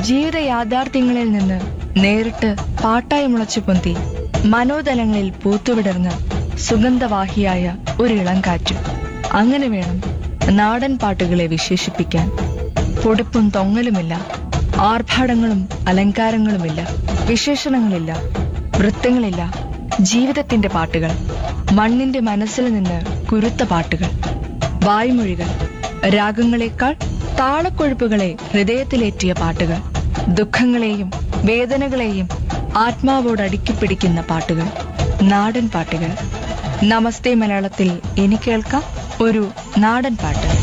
ജീവിത യാഥാർത്ഥ്യങ്ങളിൽ നിന്ന് നേരിട്ട് പാട്ടായി മുളച്ചു പൊന്തി മനോതലങ്ങളിൽ പൂത്തുവിടർന്ന സുഗന്ധവാഹിയായ ഒരു ഇളം കാറ്റ് അങ്ങനെ വേണം നാടൻ പാട്ടുകളെ വിശേഷിപ്പിക്കാൻ പൊടിപ്പും തൊങ്ങലുമില്ല ആർഭാടങ്ങളും അലങ്കാരങ്ങളുമില്ല വിശേഷണങ്ങളില്ല വൃത്തങ്ങളില്ല ജീവിതത്തിന്റെ പാട്ടുകൾ മണ്ണിന്റെ മനസ്സിൽ നിന്ന് കുരുത്ത പാട്ടുകൾ വായ്മൊഴികൾ രാഗങ്ങളെക്കാൾ താളക്കൊഴുപ്പുകളെ ഹൃദയത്തിലേറ്റിയ പാട്ടുകൾ ദുഃഖങ്ങളെയും വേദനകളെയും ആത്മാവോട് അടുക്കിപ്പിടിക്കുന്ന പാട്ടുകൾ നാടൻ പാട്ടുകൾ നമസ്തേ മലയാളത്തിൽ ഇനി കേൾക്കാം ഒരു നാടൻ പാട്ട്